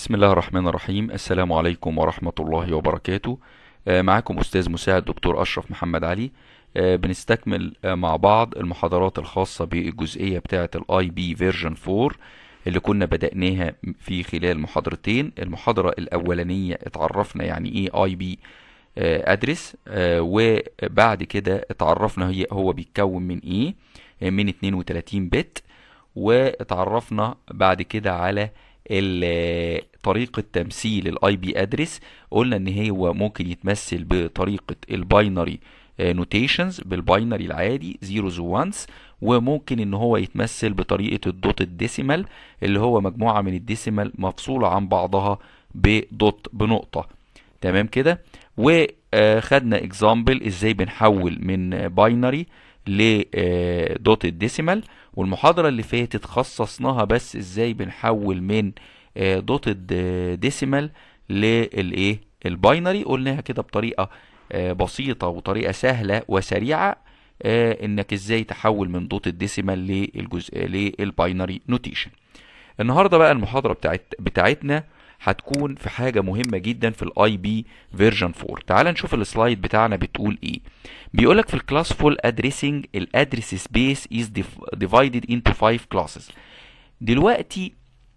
بسم الله الرحمن الرحيم السلام عليكم ورحمة الله وبركاته آه، معكم أستاذ مساعد دكتور أشرف محمد علي آه، بنستكمل آه، مع بعض المحاضرات الخاصة بالجزئية بتاعة الاي بي فيرجن 4 اللي كنا بدأناها في خلال محاضرتين المحاضرة الأولانية اتعرفنا يعني ايه اي بي ادرس وبعد كده اتعرفنا هي هو بيتكون من ايه آه، من 32 بت واتعرفنا بعد كده على ال- طريقة تمثيل الاي بي ادرس قلنا ان هو ممكن يتمثل بطريقة الباينري نوتيشنز بالباينري العادي زيروز وانس وممكن ان هو يتمثل بطريقة الدوت الديسيمال اللي هو مجموعة من الديسيمال مفصولة عن بعضها بدوت بنقطة تمام كده وخدنا اكزامبل ازاي بنحول من باينري لدوت الديسيمال والمحاضرة اللي فاتت خصصناها بس ازاي بنحول من دوت الديسيمال للايه الباينري قلناها كده بطريقة آه، بسيطة وطريقة سهلة وسريعة آه، انك ازاي تحول من دوت الديسيمال للجزء للباينري نوتيشن النهارده بقى المحاضرة بتاعت بتاعتنا هتكون في حاجة مهمة جدا في الاي بي فيرجن 4 تعال نشوف السلايد بتاعنا بتقول ايه بيقولك في الكلاس فول ادريسنج الادرس سبيس از divided into 5 classes دلوقتي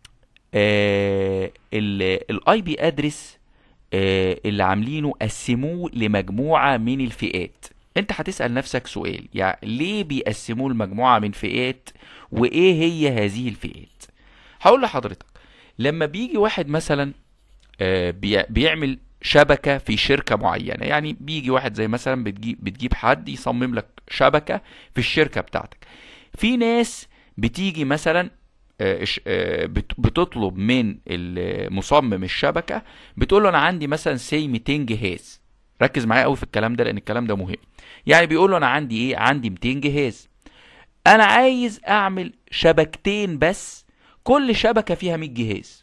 الاي بي ادرس اللي عاملينه قسموه لمجموعة من الفئات انت هتسأل نفسك سؤال يعني ليه بيقسموه لمجموعة من فئات وايه هي هذه الفئات هقول لحضرتك لما بيجي واحد مثلا آه، بيع- بيعمل شبكة في شركة معينة يعني بيجي واحد زي مثلا بتجيب, بتجيب حد يصمم لك شبكة في الشركة بتاعتك في ناس بتيجي مثلا آه، ش- آه، بت- بتطلب من ال- مصمم الشبكة بتقول له انا عندي مثلا سي 200 جهاز ركز معايا قوي في الكلام ده لان الكلام ده مهم يعني بيقول له انا عندي ايه عندي 200 جهاز انا عايز اعمل شبكتين بس كل شبكة فيها 100 جهاز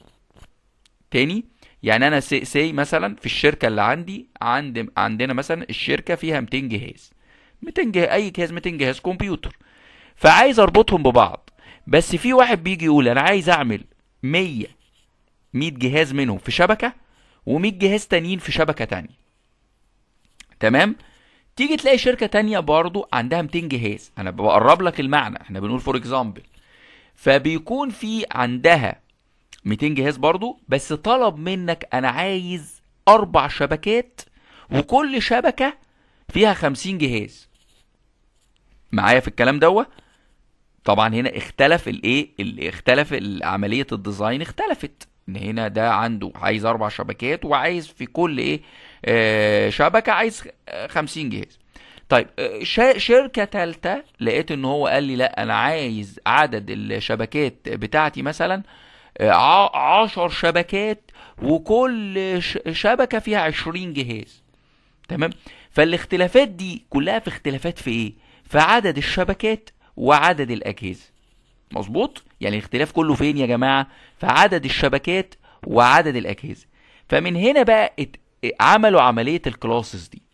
تاني يعني انا سي, سي مثلا في الشركه اللي عندي عند عندنا مثلا الشركه فيها 200 جهاز 200 جهاز اي جهاز 200 جهاز كمبيوتر فعايز اربطهم ببعض بس في واحد بيجي يقول انا عايز اعمل 100 100 جهاز منهم في شبكه و100 جهاز تانيين في شبكه تانية تمام تيجي تلاقي شركه تانية برضو عندها 200 جهاز انا بقرب لك المعنى احنا بنقول فور اكزامبل فبيكون في عندها 200 جهاز برضو بس طلب منك انا عايز اربع شبكات وكل شبكة فيها 50 جهاز معايا في الكلام دوت طبعا هنا اختلف الايه ال- اختلف ال- عملية الديزاين اختلفت ان هنا ده عنده عايز اربع شبكات وعايز في كل ايه آه شبكة عايز آه، 50 جهاز طيب آه، شا- شركة تالتة لقيت ان هو قال لي لا انا عايز عدد الشبكات بتاعتي مثلا آه، ع- عشر شبكات وكل ش- شبكة فيها عشرين جهاز تمام فالاختلافات دي كلها في اختلافات في ايه في عدد الشبكات وعدد الاجهزة مظبوط يعني الاختلاف كله فين يا جماعة في عدد الشبكات وعدد الاجهزة فمن هنا بقى ات... عملوا عملية الكلاسز دي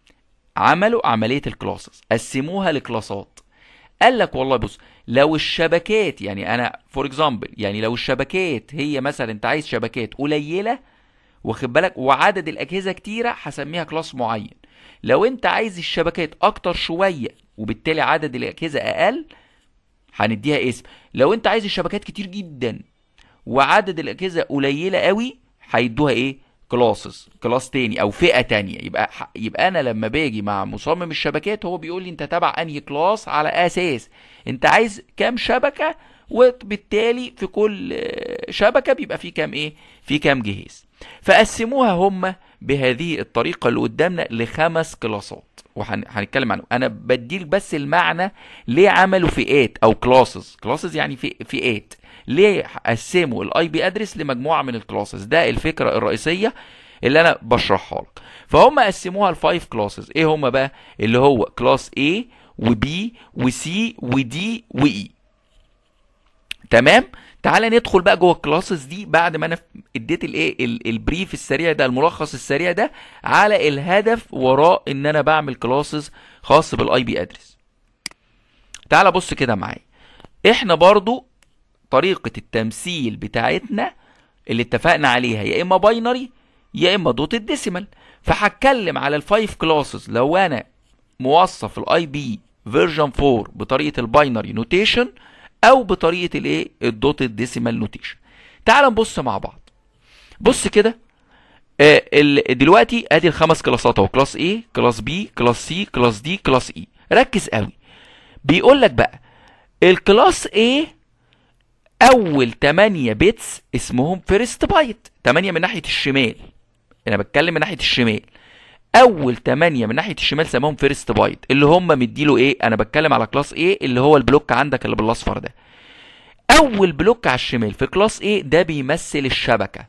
عملوا عملية الكلاسز قسموها لكلاسات قال لك والله بص لو الشبكات يعني انا فور اكزامبل يعني لو الشبكات هي مثلا انت عايز شبكات قليله واخد بالك وعدد الاجهزه كتيره هسميها كلاس معين لو انت عايز الشبكات اكتر شويه وبالتالي عدد الاجهزه اقل هنديها اسم لو انت عايز الشبكات كتير جدا وعدد الاجهزه قليله قوي هيدوها ايه كلاسز كلاس تاني او فئه تانية يبقى ح- يبقى انا لما باجي مع مصمم الشبكات هو بيقول لي انت تبع انهي كلاس على اساس انت عايز كام شبكه وبالتالي في كل آه، شبكه بيبقى في كام ايه في كام جهاز فقسموها هم بهذه الطريقه اللي قدامنا لخمس كلاسات وهنتكلم عنه انا بديك بس المعنى ليه عملوا فئات او كلاسز كلاسز يعني في فئات ليه قسموا الاي بي ادرس لمجموعه من الكلاسز ده الفكره الرئيسيه اللي انا بشرحها لك فهم قسموها لفايف كلاسز ايه هم بقى اللي هو كلاس A وبي وسي ودي واي تمام تعال ندخل بقى جوه الكلاسز دي بعد ما انا اديت الايه ال- البريف السريع ده الملخص السريع ده على الهدف وراء ان انا بعمل كلاسز خاص بالاي بي ادرس تعال بص كده معايا احنا برضو طريقة التمثيل بتاعتنا اللي اتفقنا عليها يا اما باينري يا اما دوت الديسيمال فهتكلم على الفايف كلاسز لو انا موصف الاي بي فيرجن 4 بطريقه الباينري نوتيشن او بطريقه الايه الدوت الديسيمال نوتيشن تعال نبص مع بعض بص كده آه دلوقتي ادي الخمس كلاسات اهو كلاس A كلاس B كلاس C كلاس D كلاس E ركز قوي بيقول لك بقى الكلاس A اول 8 بيتس اسمهم فيرست بايت 8 من ناحيه الشمال انا بتكلم من ناحيه الشمال اول 8 من ناحيه الشمال سموهم فيرست بايت اللي هم مديله ايه انا بتكلم على كلاس A اللي هو البلوك عندك اللي بالاصفر ده اول بلوك على الشمال في كلاس A ده بيمثل الشبكه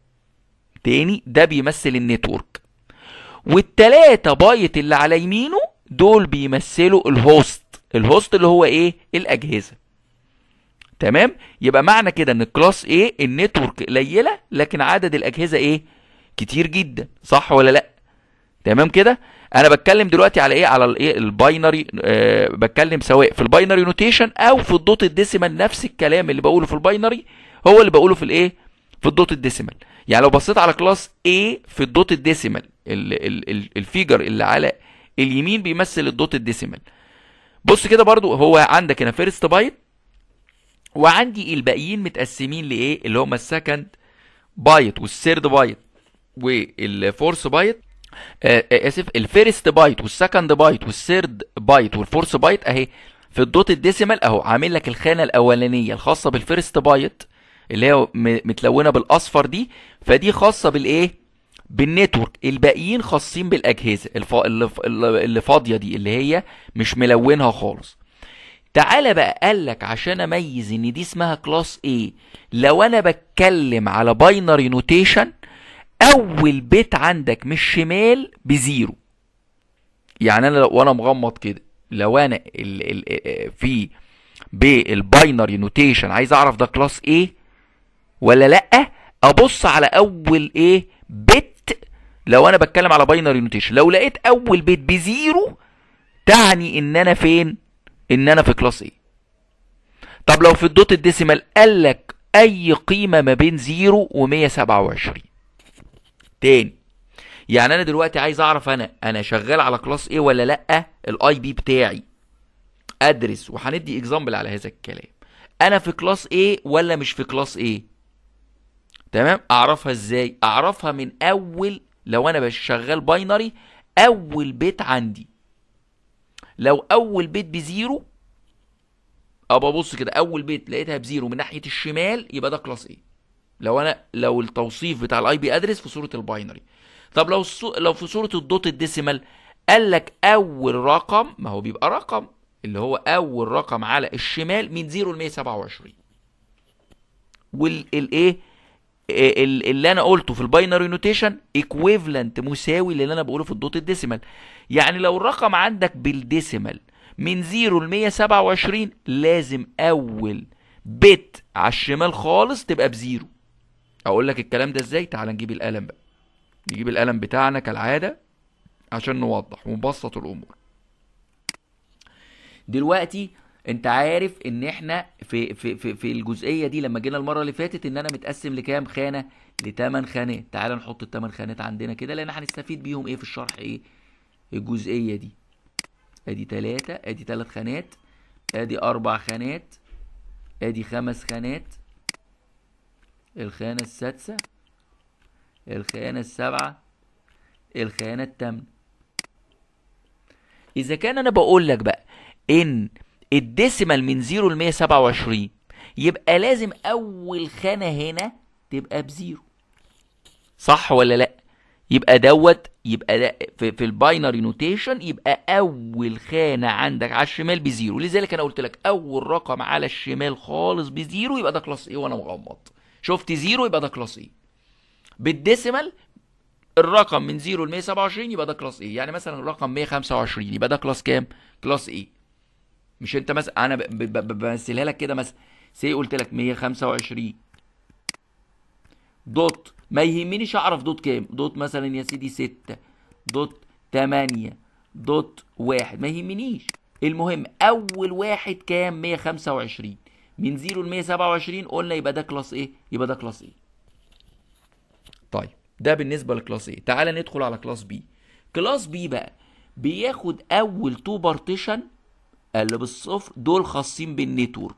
تاني ده بيمثل النتورك والتلاتة بايت اللي على يمينه دول بيمثلوا الهوست الهوست اللي هو ايه الاجهزه تمام يبقى معنى كده ان الكلاس A النتورك قليله لكن عدد الاجهزه ايه كتير جدا صح ولا لا تمام كده انا بتكلم دلوقتي على ايه على الايه الباينري آه بتكلم سواء في الباينري نوتيشن او في الدوت الديسيمال نفس الكلام اللي بقوله في الباينري هو اللي بقوله في الايه في الدوت الديسيمال يعني لو بصيت على كلاس A في الدوت الديسيمال الفيجر اللي على اليمين بيمثل الدوت الديسيمال بص كده برضو هو عندك هنا فيرست بايت وعندي الباقيين متقسمين لايه اللي هم السكند بايت والثيرد بايت والفورث بايت آه اسف الفيرست بايت والسكند بايت والثيرد بايت والفورث بايت اهي في الدوت الديسيمال اهو عامل لك الخانه الاولانيه الخاصه بالفيرست بايت اللي هي متلونه بالاصفر دي فدي خاصه بالايه بالنتورك الباقيين خاصين بالاجهزه الف... اللي... اللي فاضيه دي اللي هي مش ملونها خالص تعالى بقى قال لك عشان اميز ان دي اسمها كلاس A لو انا بتكلم على باينري نوتيشن اول بيت عندك من الشمال بزيرو يعني انا وانا مغمض كده لو انا ال ال في بالباينري نوتيشن عايز اعرف ده كلاس A ولا لا ابص على اول ايه بت لو انا بتكلم على باينري نوتيشن لو لقيت اول بيت بزيرو تعني ان انا فين ان انا في كلاس ايه طب لو في الدوت الديسيمال قال لك اي قيمه ما بين 0 و127 تاني يعني انا دلوقتي عايز اعرف انا انا شغال على كلاس ايه ولا لا الاي بي بتاعي ادرس وهندي اكزامبل على هذا الكلام انا في كلاس ايه ولا مش في كلاس ايه تمام اعرفها ازاي اعرفها من اول لو انا شغال باينري اول بيت عندي لو اول بيت بزيرو ابقى ابص كده اول بيت لقيتها بزيرو من ناحيه الشمال يبقى ده كلاس ايه لو انا لو التوصيف بتاع الاي بي ادرس في صوره الباينري طب لو الصو... لو في صوره الدوت الديسيمال قال لك اول رقم ما هو بيبقى رقم اللي هو اول رقم على الشمال من 0 ل 127 والايه اللي انا قلته في الباينري نوتيشن ايكويفالنت مساوي للي انا بقوله في الدوت الديسيمال يعني لو الرقم عندك بالديسيمال من 0 ل 127 لازم اول بت على الشمال خالص تبقى بزيرو اقول لك الكلام ده ازاي تعال نجيب القلم بقى نجيب القلم بتاعنا كالعاده عشان نوضح ونبسط الامور دلوقتي انت عارف ان احنا في في في, في الجزئيه دي لما جينا المره اللي فاتت ان انا متقسم لكام خانه لثمان خانات تعال نحط الثمان خانات عندنا كده لان هنستفيد بيهم ايه في الشرح ايه الجزئيه دي ادي ثلاثة ادي ثلاث خانات ادي اربع خانات ادي خمس خانات الخانه السادسه الخانه السابعه الخانه الثامنه اذا كان انا بقول لك بقى ان الديسيمال من 0 ل 127 يبقى لازم اول خانه هنا تبقى بزيرو صح ولا لا يبقى دوت يبقى ده في, في الباينري نوتيشن يبقى اول خانه عندك على الشمال بزيرو لذلك انا قلت لك اول رقم على الشمال خالص بزيرو يبقى ده كلاس ايه وانا مغمض شفت زيرو يبقى ده كلاس ايه بالديسيمال الرقم من 0 ل 127 يبقى ده كلاس ايه يعني مثلا الرقم 125 يبقى ده كلاس كام كلاس ايه مش انت مثلا انا بمثلها لك كده مثلا سي قلت لك 125 دوت ما يهمنيش اعرف دوت كام دوت مثلا يا سيدي 6 دوت 8 دوت 1 ما يهمنيش المهم اول واحد كام 125 من 0 ل 127 قلنا يبقى ده كلاس ايه يبقى ده كلاس ايه طيب ده بالنسبه لكلاس A تعال ندخل على كلاس B كلاس B بقى بياخد اول تو بارتيشن اللي بالصفر دول خاصين بالنتورك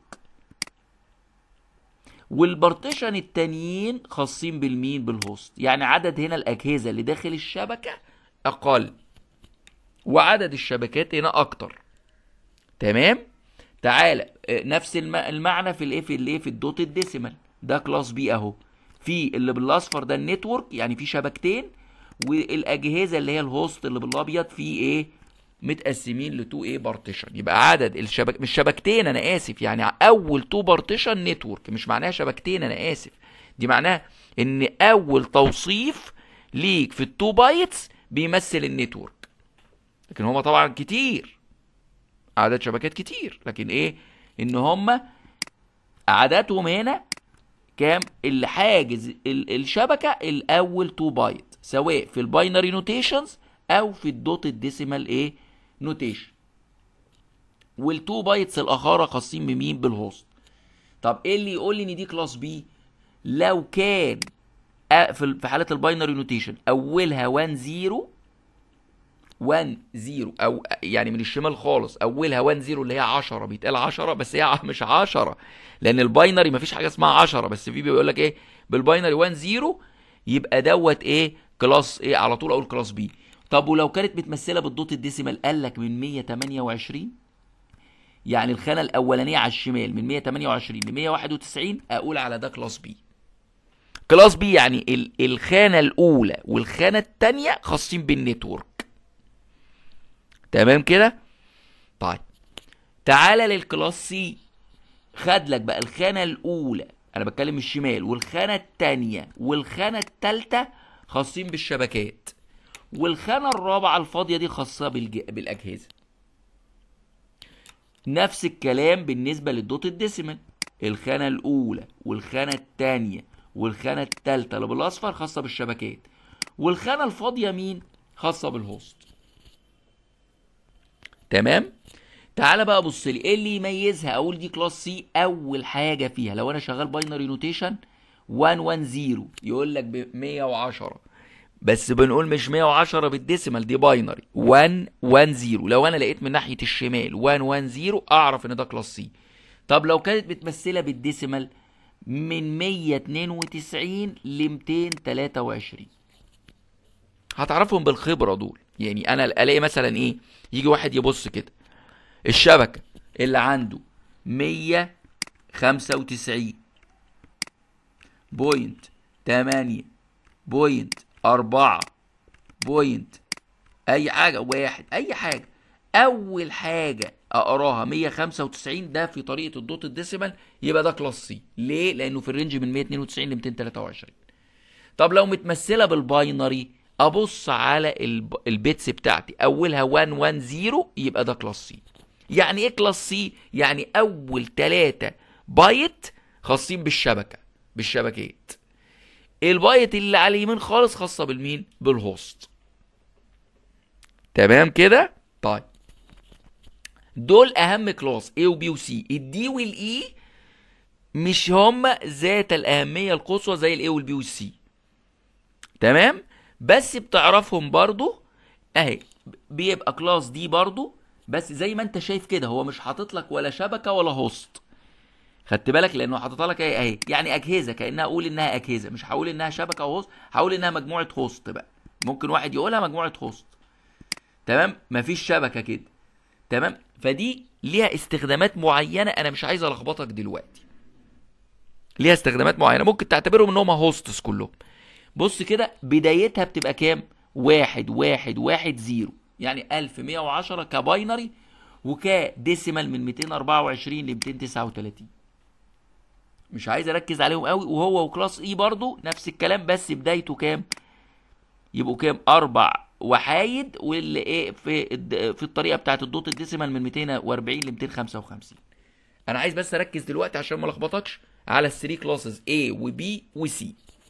والبارتيشن التانيين خاصين بالمين بالهوست يعني عدد هنا الاجهزه اللي داخل الشبكه اقل وعدد الشبكات هنا اكتر تمام تعالى آه، نفس الم- المعنى في الايه في الايه في الدوت الديسيمال ده كلاس بي اهو في اللي بالاصفر ده النتورك يعني في شبكتين والاجهزه اللي هي الهوست اللي بالابيض في ايه متقسمين لتو ايه بارتيشن يبقى عدد الشبك مش شبكتين انا اسف يعني اول تو بارتيشن نتورك مش معناها شبكتين انا اسف دي معناها ان اول توصيف ليك في التو بايتس بيمثل النتورك لكن هما طبعا كتير عدد شبكات كتير لكن ايه ان هما عددهم هنا كام اللي حاجز ال- الشبكه الاول 2 بايت سواء في الباينري نوتيشنز او في الدوت الديسيمال ايه نوتيشن وال2 بايتس الاخرى خاصين بمين بالهوست طب ايه اللي يقول لي ان دي كلاس بي لو كان أ- في ال- في حاله الباينري نوتيشن اولها 1 0 1 0 او يعني من الشمال خالص اولها 1 0 اللي هي 10 بيتقال 10 بس هي مش 10 لان الباينري مفيش حاجه اسمها 10 بس في بيقول لك ايه بالباينري 1 0 يبقى دوت ايه كلاس ايه على طول اقول كلاس بي طب ولو كانت متمثله بالدوت الديسيمال قال لك من 128 يعني الخانه الاولانيه على الشمال من 128 ل 191 اقول على ده كلاس بي كلاس بي يعني ال- الخانه الاولى والخانه الثانيه خاصين بالنتورك تمام كده طيب تعالى للكلاس سي خد لك بقى الخانه الاولى انا بتكلم الشمال والخانه الثانيه والخانه الثالثه خاصين بالشبكات والخانه الرابعه الفاضيه دي خاصه بالج... بالاجهزه نفس الكلام بالنسبه للدوت الديسيمال الخانه الاولى والخانه الثانيه والخانه الثالثه اللي بالاصفر خاصه بالشبكات والخانه الفاضيه مين خاصه بالهوست تمام تعالى بقى بص لي ايه اللي يميزها اقول دي كلاس سي اول حاجه فيها لو انا شغال باينري نوتيشن 110 يقول لك ب 110 بس بنقول مش 110 بالديسيمال دي باينري 110 لو انا لقيت من ناحيه الشمال 110 اعرف ان ده كلاس سي طب لو كانت متمثله بالديسيمال من 192 ل 223 هتعرفهم بالخبره دول يعني انا الاقي مثلا ايه يجي واحد يبص كده الشبكه اللي عنده 195 بوينت 8 بوينت 4 بوينت اي حاجه واحد اي حاجه اول حاجه اقراها 195 ده في طريقه الدوت الديسيمال يبقى ده كلاس سي ليه لانه في الرينج من 192 ل 223 طب لو متمثله بالباينري ابص على الب... البيتس بتاعتي اولها 110 يبقى ده كلاس سي يعني ايه كلاس سي يعني اول ثلاثة بايت خاصين بالشبكه بالشبكات البايت اللي على اليمين خالص خاصه بالمين بالهوست تمام كده طيب دول اهم كلاس A وبي وسي الدي والاي مش هما ذات الاهميه القصوى زي الاي والبي والسي تمام بس بتعرفهم برضو اهي بيبقى كلاس دي برضو بس زي ما انت شايف كده هو مش حاطط لك ولا شبكه ولا هوست خدت بالك لانه حاططها لك اهي اهي يعني اجهزه كانها اقول انها اجهزه مش هقول انها شبكه وهوست هقول انها مجموعه هوست بقى ممكن واحد يقولها مجموعه هوست تمام مفيش شبكه كده تمام فدي ليها استخدامات معينه انا مش عايز الخبطك دلوقتي ليها استخدامات معينه ممكن تعتبرهم ان هم هوستس كلهم بص كده بدايتها بتبقى كام واحد واحد واحد زيرو يعني 1110 كباينري وكديسيمال من 224 ل 239 مش عايز اركز عليهم قوي وهو وكلاس اي برضو نفس الكلام بس بدايته كام يبقوا كام اربع وحايد واللي ايه في الد- في الطريقه بتاعت الدوت الديسيمال من 240 ل 255 انا عايز بس اركز دلوقتي عشان ما لخبطكش على الثري كلاسز A و B و C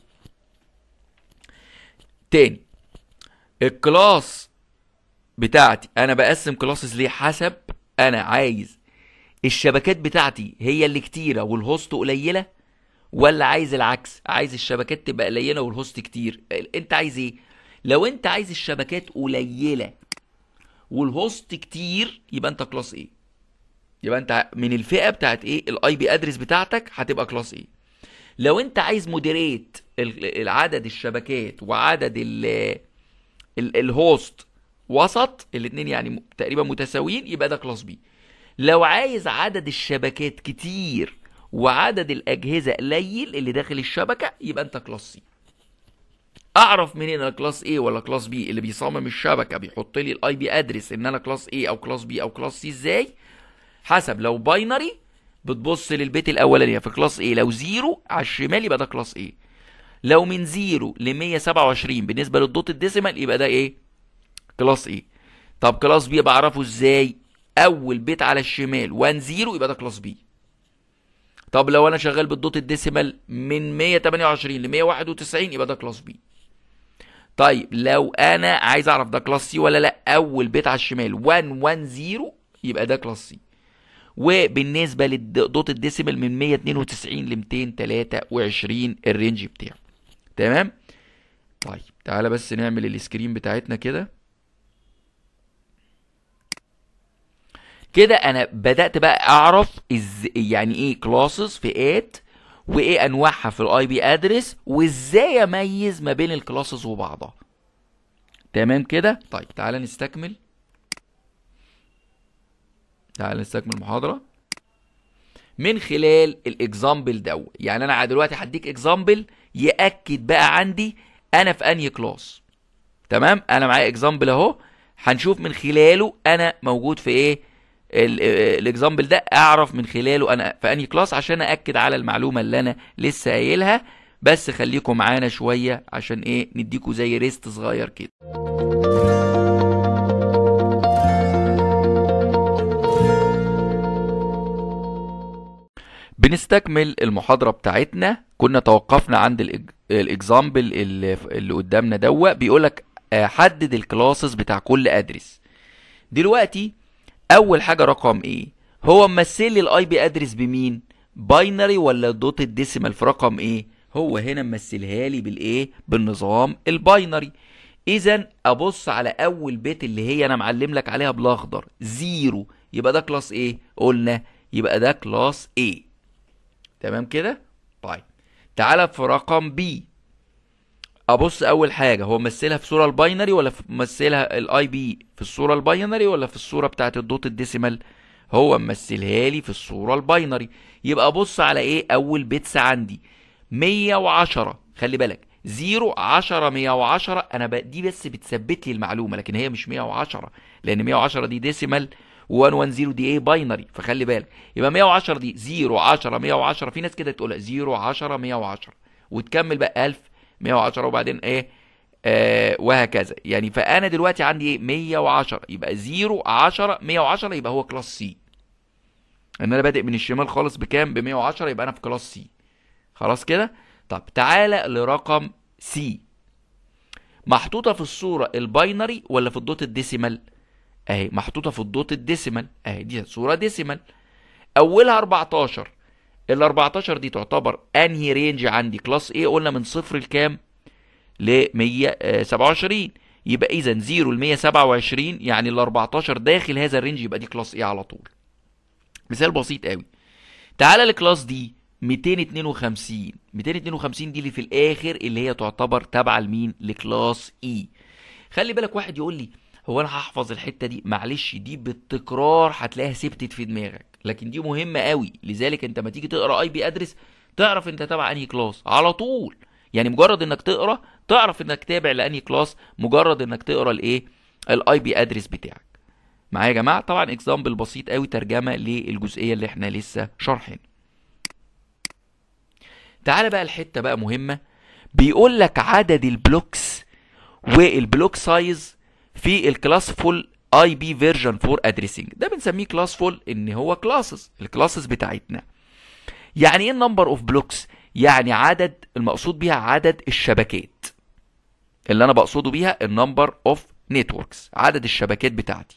تاني الكلاس بتاعتي انا بقسم كلاسز ليه حسب انا عايز الشبكات بتاعتي هي اللي كتيره والهوست قليله ولا عايز العكس عايز الشبكات تبقى قليله والهوست كتير انت عايز ايه لو انت عايز الشبكات قليله والهوست كتير يبقى انت كلاس ايه يبقى انت من الفئه بتاعت ايه الاي بي ادرس بتاعتك هتبقى كلاس ايه لو انت عايز مودريت العدد الشبكات وعدد ال ال الهوست وسط الاثنين يعني تقريبا متساويين يبقى ده كلاس بي لو عايز عدد الشبكات كتير وعدد الاجهزه قليل اللي داخل الشبكه يبقى انت كلاس سي اعرف منين انا كلاس A ولا كلاس B اللي بيصمم الشبكه بيحط لي الاي بي ادرس ان انا كلاس A او كلاس B او كلاس C ازاي حسب لو باينري بتبص للبيت الاولاني في كلاس A لو زيرو على الشمال يبقى ده كلاس A لو من زيرو ل 127 بالنسبه للدوت الديسيمال يبقى ده ايه كلاس A طب كلاس B بعرفه ازاي اول بيت على الشمال 1 0 يبقى ده كلاس B طب لو انا شغال بالدوت الديسيمال من 128 ل 191 يبقى ده كلاس بي طيب لو انا عايز اعرف ده كلاس سي ولا لا اول بيت على الشمال 110 يبقى ده كلاس سي وبالنسبه للدوت الديسيمال من 192 ل 223 الرينج بتاعه تمام طيب تعالى بس نعمل السكرين بتاعتنا كده كده انا بدات بقى اعرف إز يعني ايه كلاسز فئات وايه انواعها في الاي بي ادرس وازاي اميز ما بين الكلاسز وبعضها تمام كده طيب تعالى نستكمل تعالى نستكمل المحاضره من خلال الاكزامبل دو يعني انا دلوقتي هديك اكزامبل ياكد بقى عندي انا في انهي كلاس تمام انا معايا اكزامبل اهو هنشوف من خلاله انا موجود في ايه الاكزامبل ده اعرف من خلاله انا في انهي كلاس عشان ااكد على المعلومه اللي انا لسه قايلها بس خليكم معانا شويه عشان ايه نديكوا زي ريست صغير كده بنستكمل المحاضرة بتاعتنا كنا توقفنا عند الاكزامبل اللي, اللي قدامنا دوا بيقولك حدد الكلاسز بتاع كل ادرس دلوقتي اول حاجه رقم ايه هو ممثل لي الاي بي ادرس بمين باينري ولا دوت الديسيمال في رقم ايه هو هنا ممثلها لي بالايه بالنظام الباينري اذا ابص على اول بيت اللي هي انا معلم لك عليها بالاخضر زيرو يبقى ده كلاس ايه قلنا يبقى ده كلاس ايه تمام كده طيب تعالى في رقم بي ابص اول حاجه هو ممثلها في صوره الباينري ولا ممثلها الاي بي في الصوره الباينري ولا في الصوره بتاعه الدوت الديسيمال هو ممثلها لي في الصوره الباينري يبقى ابص على ايه اول بيتس عندي 110 خلي بالك 0 10 110 انا ب... دي بس بتثبت لي المعلومه لكن هي مش 110 لان 110 دي ديسيمال و110 دي ايه باينري فخلي بالك يبقى 110 دي 0 10 110 في ناس كده تقولها 0 10 110 وتكمل بقى 1000 110 وبعدين ايه آه وهكذا يعني فانا دلوقتي عندي ايه 110 يبقى 0 10 110 يبقى هو كلاس سي ان انا بادئ من الشمال خالص بكام ب 110 يبقى انا في كلاس سي خلاص كده طب تعالى لرقم سي محطوطه في الصوره الباينري ولا في الدوت الديسيمال اهي محطوطه في الدوت الديسيمال اهي دي صوره ديسيمال اولها 14 ال 14 دي تعتبر انهي رينج عندي كلاس ايه قلنا من صفر لكام ل 127 يبقى اذا 0 ل 127 يعني ال 14 داخل هذا الرينج يبقى دي كلاس ايه على طول مثال بسيط قوي تعالى لكلاس دي 252 252 دي اللي في الاخر اللي هي تعتبر تابعه لمين لكلاس اي خلي بالك واحد يقول لي هو انا هحفظ الحته دي معلش دي بالتكرار هتلاقيها ثبتت في دماغك لكن دي مهمه قوي لذلك انت ما تيجي تقرا اي بي ادرس تعرف انت تبع انهي كلاس على طول يعني مجرد انك تقرا تعرف انك تابع لانهي كلاس مجرد انك تقرا الايه الاي بي ادرس بتاعك معايا يا جماعه طبعا اكزامبل بسيط قوي ترجمه للجزئيه اللي احنا لسه شارحين تعالى بقى الحته بقى مهمه بيقول لك عدد البلوكس والبلوك سايز في الكلاس فول اي بي فيرجن 4 ادريسنج ده بنسميه كلاس فول ان هو كلاسز الكلاسز بتاعتنا يعني ايه النمبر اوف بلوكس يعني عدد المقصود بيها عدد الشبكات اللي انا بقصده بيها النمبر اوف نتوركس عدد الشبكات بتاعتي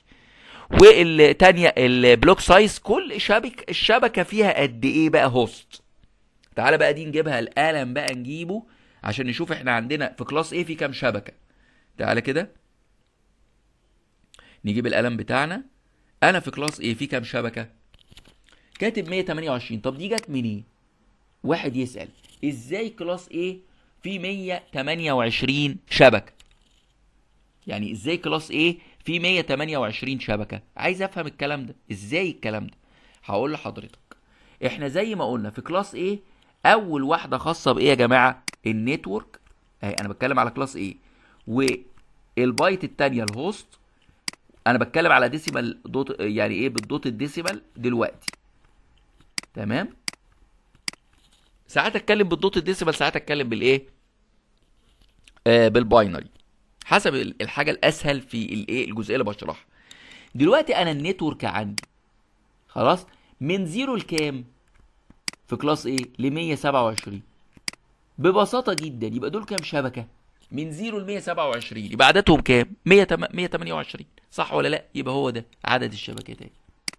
والتانية البلوك سايز كل شبك الشبكه فيها قد ايه بقى هوست تعالى بقى دي نجيبها القلم بقى نجيبه عشان نشوف احنا عندنا في كلاس ايه في كام شبكه تعالى كده نجيب القلم بتاعنا انا في كلاس ايه في كام شبكه كاتب 128 طب دي جت منين واحد يسال ازاي كلاس ايه في 128 شبكه يعني ازاي كلاس ايه في 128 شبكه عايز افهم الكلام ده ازاي الكلام ده هقول لحضرتك احنا زي ما قلنا في كلاس ايه اول واحده خاصه بايه يا جماعه النتورك اهي انا بتكلم على كلاس ايه والبايت الثانيه الهوست انا بتكلم على ديسيمال دوت يعني ايه بالدوت الديسيمال دلوقتي تمام ساعات اتكلم بالدوت الديسيمال ساعات اتكلم بالايه آه بالباينري حسب الحاجه الاسهل في الايه الجزئيه اللي بشرحها دلوقتي انا النتورك عندي خلاص من زيرو لكام في كلاس ايه ل 127 ببساطه جدا يبقى دول كام شبكه من زيرو ل 127 يبقى عددهم كام 128 صح ولا لا يبقى هو ده عدد الشبكات اهي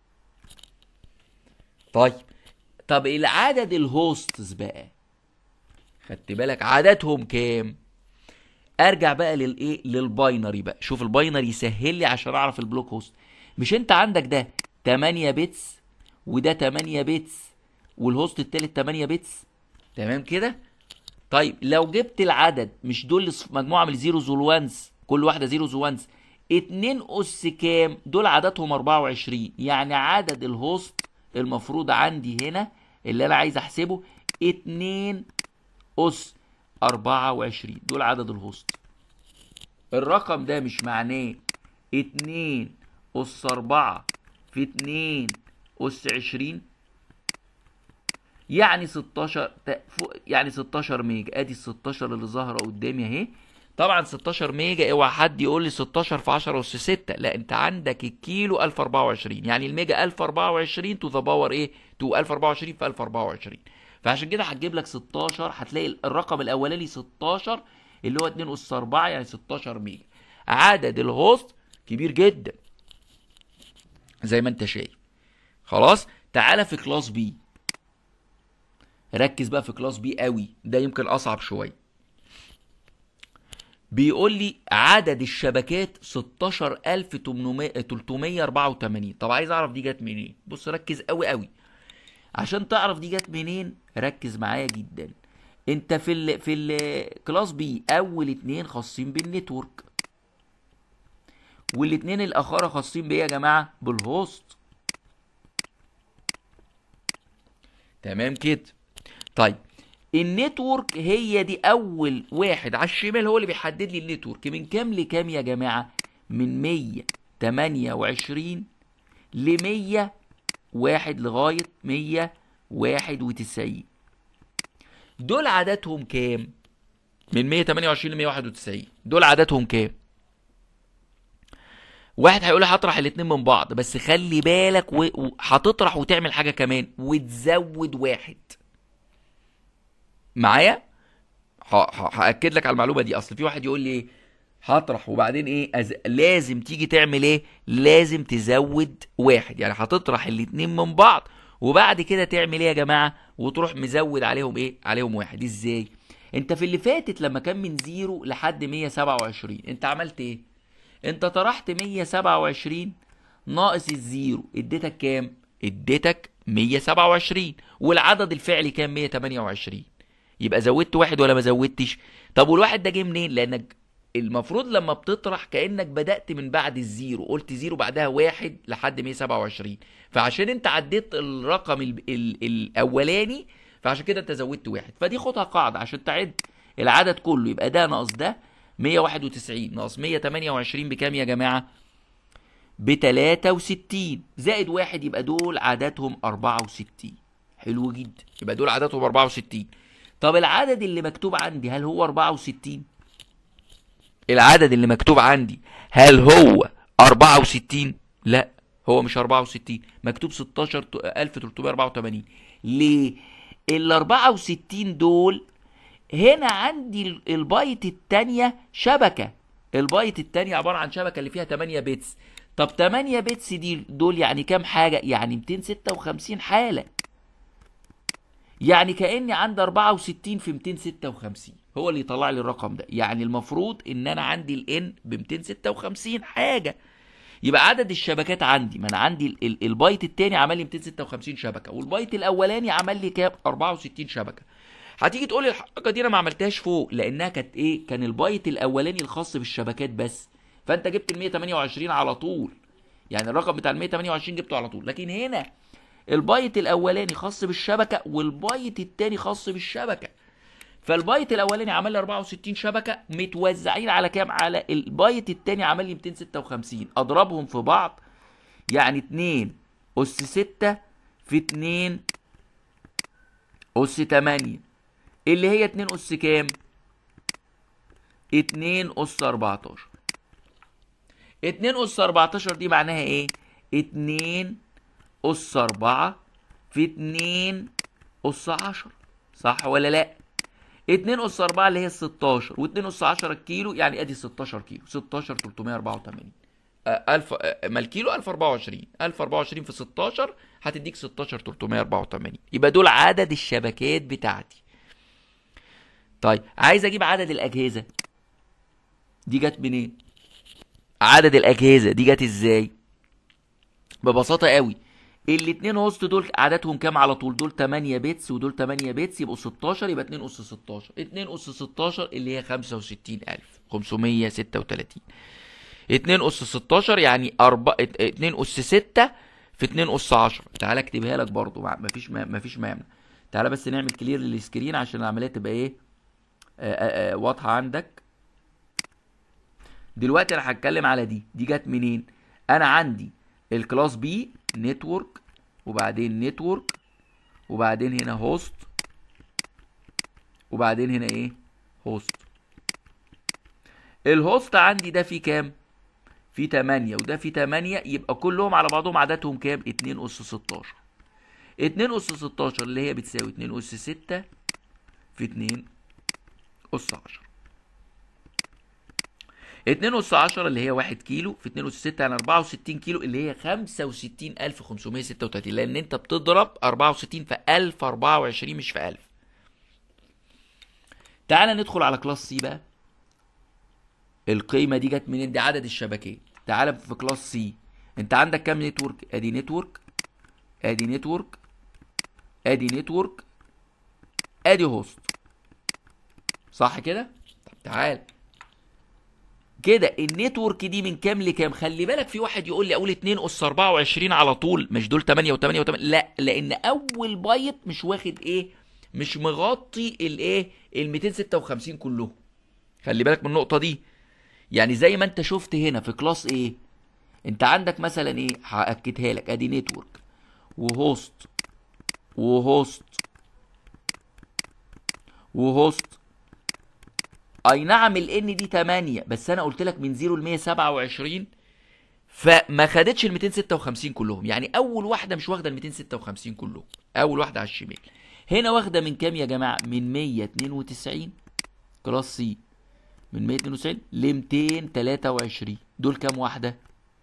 طيب طب العدد الهوستس بقى خدت بالك عددهم كام ارجع بقى للايه للباينري بقى شوف الباينري يسهل لي عشان اعرف البلوك هوست مش انت عندك ده 8 بيتس وده 8 بيتس والهوست التالت 8 بيتس تمام كده طيب لو جبت العدد مش دول مجموعه من الزيروز والوانز كل واحده زيروز وانز 2 اس كام دول عددهم 24 يعني عدد الهوست المفروض عندي هنا اللي انا عايز احسبه 2 اس 24 دول عدد الهوست الرقم ده مش معناه 2 اس 4 في 2 اس 20 يعني 16 يعني 16 ميجا ادي ال 16 اللي ظاهره قدامي اهي طبعا 16 ميجا اوعى حد يقول لي 16 في 10 اس 6 لا انت عندك الكيلو 1024 يعني الميجا 1024 تو ذا باور ايه تو 1024 في 1024 فعشان كده هتجيب لك 16 هتلاقي الرقم الاولاني 16 اللي هو 2 اس 4 يعني 16 ميجا عدد الهوست كبير جدا زي ما انت شايف خلاص تعالى في كلاس بي ركز بقى في كلاس بي قوي ده يمكن اصعب شويه بيقول لي عدد الشبكات 16384 طب عايز اعرف دي جت منين بص ركز قوي قوي عشان تعرف دي جت منين ركز معايا جدا انت في ال في الكلاس بي اول اتنين خاصين بالنتورك والاتنين الاخرى خاصين بايه يا جماعه بالهوست تمام كده طيب النتورك هي دي اول واحد على الشمال هو اللي بيحدد لي النتورك من كام لكام يا جماعه من 128 ل 101 لغايه 191 دول عددهم كام من 128 ل 191 دول عددهم كام واحد هيقول لي هطرح الاتنين من بعض بس خلي بالك وهتطرح وتعمل حاجه كمان وتزود واحد معايا هاكد لك على المعلومه دي اصل في واحد يقول لي ايه هطرح وبعدين ايه أز... لازم تيجي تعمل ايه لازم تزود واحد يعني هتطرح الاتنين من بعض وبعد كده تعمل ايه يا جماعه وتروح مزود عليهم ايه عليهم واحد ازاي انت في اللي فاتت لما كان من زيرو لحد 127 انت عملت ايه انت طرحت 127 ناقص الزيرو اديتك كام اديتك 127 والعدد الفعلي كام 128 يبقى زودت واحد ولا ما زودتش طب والواحد ده جه منين لانك المفروض لما بتطرح كانك بدات من بعد الزيرو قلت زيرو بعدها واحد لحد 127 فعشان انت عديت الرقم ال ال الاولاني فعشان كده انت زودت واحد فدي خدها قاعده عشان تعد العدد كله يبقى ده ناقص ده 191 ناقص 128 بكام يا جماعه ب 63 زائد واحد يبقى دول عددهم 64 حلو جدا يبقى دول عددهم 64 طب العدد اللي مكتوب عندي هل هو 64 العدد اللي مكتوب عندي هل هو 64 لا هو مش 64 مكتوب 16384 ليه ال 64 دول هنا عندي البايت التانية شبكة البايت التانية عبارة عن شبكة اللي فيها 8 بيتس طب 8 بيتس دي دول يعني كام حاجة يعني 256 حالة يعني كاني عندي 64 في 256 هو اللي يطلع لي الرقم ده يعني المفروض ان انا عندي الان ب 256 حاجه يبقى عدد الشبكات عندي ما انا عندي ال- ال- البايت التاني عمل لي 256 شبكه والبايت الاولاني عمل لي كام 64 شبكه هتيجي تقول لي الحركه دي انا ما عملتهاش فوق لانها كانت ايه كان البايت الاولاني الخاص بالشبكات بس فانت جبت ال 128 على طول يعني الرقم بتاع ال 128 جبته على طول لكن هنا البايت الاولاني خاص بالشبكه والبايت التاني خاص بالشبكه فالبايت الاولاني عمل لي 64 شبكه متوزعين على كام على البايت التاني عمل لي 256 اضربهم في بعض يعني 2 اس 6 في 2 اس 8 اللي هي 2 اس كام 2 اس 14 2 اس 14 دي معناها ايه 2 اس 4 في 2 اس 10 صح ولا لا 2 اس 4 اللي هي 16 و2 اس 10 كيلو يعني ادي 16 كيلو 16 384 آه، 1000 آه، ما الكيلو 1024 1024 في 16 هتديك 16 384 يبقى دول عدد الشبكات بتاعتي طيب عايز اجيب عدد الاجهزه دي جت منين عدد الاجهزه دي جت ازاي ببساطه قوي الاتنين هوست دول عددهم كام على طول دول 8 بيتس ودول 8 بيتس يبقوا 16 يبقى 2 اس 16 2 اس 16 اللي هي 65536 2 اس 16 يعني 4 2 اس 6 في 2 اس 10 تعالى اكتبها لك برضو مع- مفيش ما- مفيش مانع تعالى بس نعمل كلير للسكرين عشان العمليه تبقى ايه آه، آه، آه، واضحه عندك دلوقتي انا هتكلم على دي دي جت منين انا عندي الكلاس بي نتورك وبعدين نتورك وبعدين هنا هوست وبعدين هنا ايه هوست الهوست عندي ده فيه كام فيه 8 وده فيه 8 يبقى كلهم على بعضهم عددهم كام 2 اس 16 2 اس 16 اللي هي بتساوي 2 اس 6 في 2 اس 10 2 اس 10 اللي هي 1 كيلو في 2 اس 6 يعني 64 كيلو اللي هي 65536 لان انت بتضرب 64 في 1024 مش في 1000 تعالى ندخل على كلاس سي بقى القيمه دي جت منين دي عدد الشبكات تعالى في كلاس سي انت عندك كام نتورك ادي نتورك ادي نتورك ادي نتورك ادي هوست صح كده طب تعال كده النتورك دي من كام لكام خلي بالك في واحد يقول لي اقول 2 اس 24 على طول مش دول 8 و8 و8 لا لان اول بايت مش واخد ايه مش مغطي الايه ال 256 كلهم خلي بالك من النقطه دي يعني زي ما انت شفت هنا في كلاس ايه انت عندك مثلا ايه هاكدها لك ادي نتورك وهوست وهوست وهوست اي نعم ال ان دي 8 بس انا قلت لك من 0 ل 127 فما خدتش ال 256 كلهم يعني اول واحده مش واخده ال 256 كلهم اول واحده على الشمال هنا واخده من كام يا جماعه من 192 كلاس سي من 192 ل 223 دول كام واحده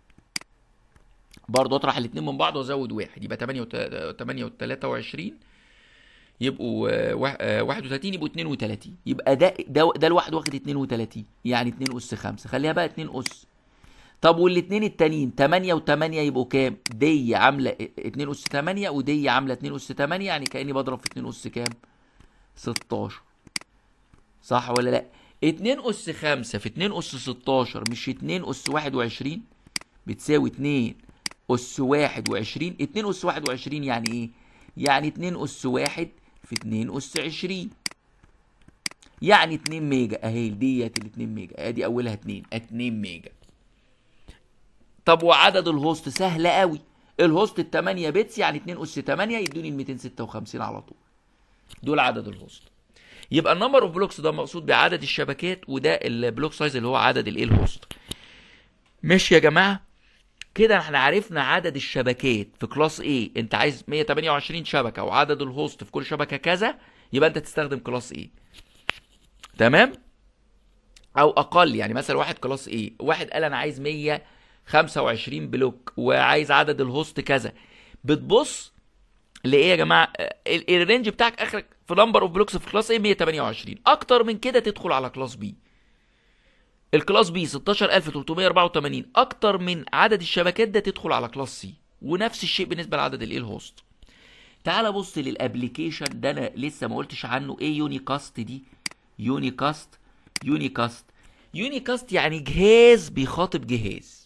برضه اطرح الاثنين من بعض وازود واحد يبقى 8 8 و23 يبقوا آه، واح- آه، 31 يبقوا 32 يبقى ده ده ده الواحد واخد 32 يعني 2 اس 5 خليها بقى 2 اس طب والاثنين التانيين 8 و8 يبقوا كام؟ دي عامله 2 اس 8 ودي عامله 2 اس 8 يعني كاني بضرب في 2 اس كام؟ 16 صح ولا لا؟ 2 اس 5 في 2 اس 16 مش 2 اس 21 بتساوي 2 اس 21 2 اس 21 يعني ايه؟ يعني 2 اس 1 في 2 اس 20 يعني 2 ميجا اهي ديت ال 2 ميجا ادي اولها 2 2 ميجا طب وعدد الهوست سهل قوي الهوست ال 8 بتس يعني 2 اس 8 يدوني ال 256 على طول دول عدد الهوست يبقى النمبر اوف بلوكس ده مقصود بعدد الشبكات وده البلوك سايز اللي هو عدد الايه الهوست ماشي يا جماعه كده احنا عرفنا عدد الشبكات في كلاس A انت عايز 128 شبكه وعدد الهوست في كل شبكه كذا يبقى انت تستخدم كلاس A تمام او اقل يعني مثلا واحد كلاس A واحد قال انا عايز 125 بلوك وعايز عدد الهوست كذا بتبص اللي ايه يا جماعه ال- الرينج بتاعك اخرك في نمبر اوف بلوكس في كلاس ايه 128 اكتر من كده تدخل على كلاس بي الكلاس بي 16384 اكتر من عدد الشبكات ده تدخل على كلاس سي ونفس الشيء بالنسبه لعدد الايه الهوست تعال بص للابليكيشن ده انا لسه ما قلتش عنه ايه يونيكاست دي يونيكاست يونيكاست يونيكاست يعني جهاز بيخاطب جهاز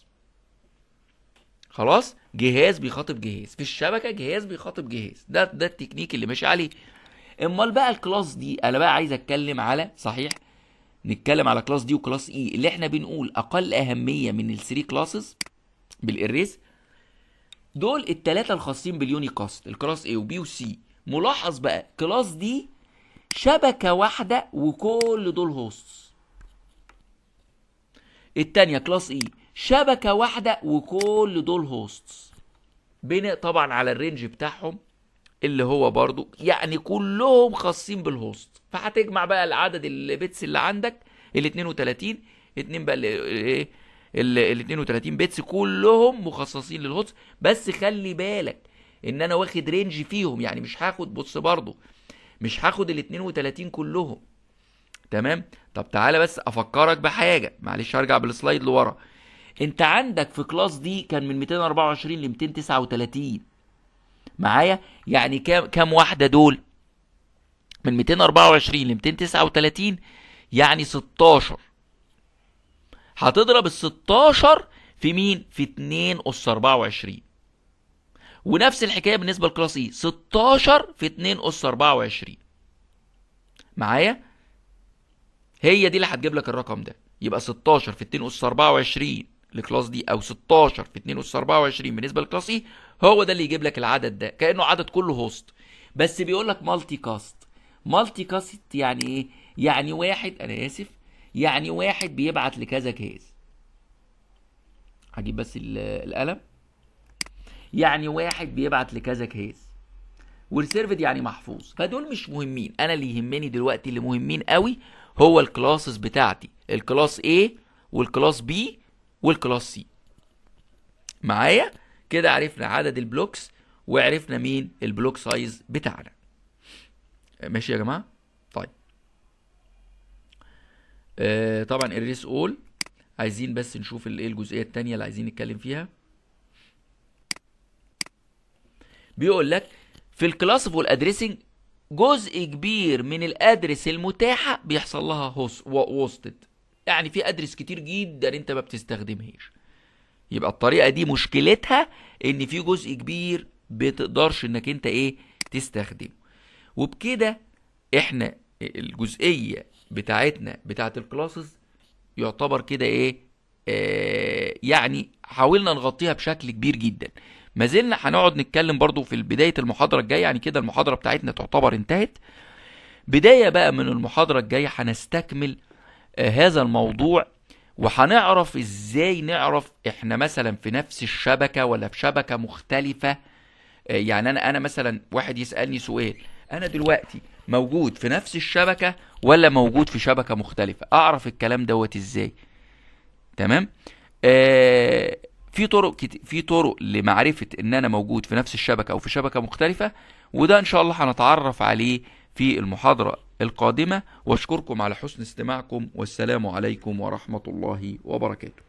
خلاص جهاز بيخاطب جهاز في الشبكه جهاز بيخاطب جهاز ده ده التكنيك اللي ماشي عليه امال بقى الكلاس دي انا بقى عايز اتكلم على صحيح نتكلم على كلاس دي وكلاس اي اللي احنا بنقول اقل اهميه من الثري كلاسز بالاريز دول التلاتة الخاصين باليونيكاست الكلاس A وبي وسي ملاحظ بقى كلاس دي شبكة واحدة وكل دول هوستس التانية كلاس اي شبكة واحدة وكل دول هوستس بناء طبعا على الرينج بتاعهم اللي هو برضو يعني كلهم خاصين بالهوست فهتجمع بقى العدد البيتس اللي عندك ال 32 اتنين بقى ال- ايه ال ال 32 بيتس كلهم مخصصين للهوست بس خلي بالك ان انا واخد رينج فيهم يعني مش هاخد بص برضو مش هاخد ال 32 كلهم تمام طب تعالى بس افكرك بحاجه معلش هرجع بالسلايد لورا انت عندك في كلاس دي كان من 224 ل 239 معايا يعني كام كام واحده دول من 224 ل 239 يعني 16 هتضرب ال 16 في مين في 2 اس 24 ونفس الحكايه بالنسبه لكلاس اي 16 في 2 اس 24 معايا هي دي اللي هتجيب لك الرقم ده يبقى 16 في 2 اس 24 لكلاس دي او 16 في 2 اس 24 بالنسبه لكلاس اي هو ده اللي يجيب لك العدد ده كانه عدد كله هوست بس بيقول لك مالتي كاست مالتي كاست يعني ايه يعني واحد انا اسف يعني واحد بيبعت لكذا جهاز هجيب بس ال- القلم يعني واحد بيبعت لكذا جهاز والسيرفد يعني محفوظ فدول مش مهمين انا اللي يهمني دلوقتي اللي مهمين قوي هو الكلاسز بتاعتي الكلاس A والكلاس B والكلاس C معايا كده عرفنا عدد البلوكس وعرفنا مين البلوك سايز بتاعنا ماشي يا جماعه طيب آه طبعا الريس اول عايزين بس نشوف الايه الجزئيه التانية اللي عايزين نتكلم فيها بيقول لك في الكلاس والادريسنج جزء كبير من الادرس المتاحه بيحصل لها هوس ووستد يعني في ادرس كتير جدا انت ما بتستخدمهاش يبقى الطريقه دي مشكلتها ان في جزء كبير بتقدرش انك انت ايه تستخدمه وبكده احنا الجزئيه بتاعتنا بتاعت الكلاسز يعتبر كده ايه آه يعني حاولنا نغطيها بشكل كبير جدا ما زلنا هنقعد نتكلم برضو في بدايه المحاضره الجايه يعني كده المحاضره بتاعتنا تعتبر انتهت بدايه بقى من المحاضره الجايه هنستكمل آه هذا الموضوع وهنعرف ازاي نعرف احنا مثلا في نفس الشبكه ولا في شبكه مختلفه آه يعني انا انا مثلا واحد يسالني سؤال انا دلوقتي موجود في نفس الشبكه ولا موجود في شبكه مختلفه اعرف الكلام دوت ازاي تمام آه في طرق كت... في طرق لمعرفه ان انا موجود في نفس الشبكه او في شبكه مختلفه وده ان شاء الله هنتعرف عليه في المحاضره القادمه واشكركم على حسن استماعكم والسلام عليكم ورحمه الله وبركاته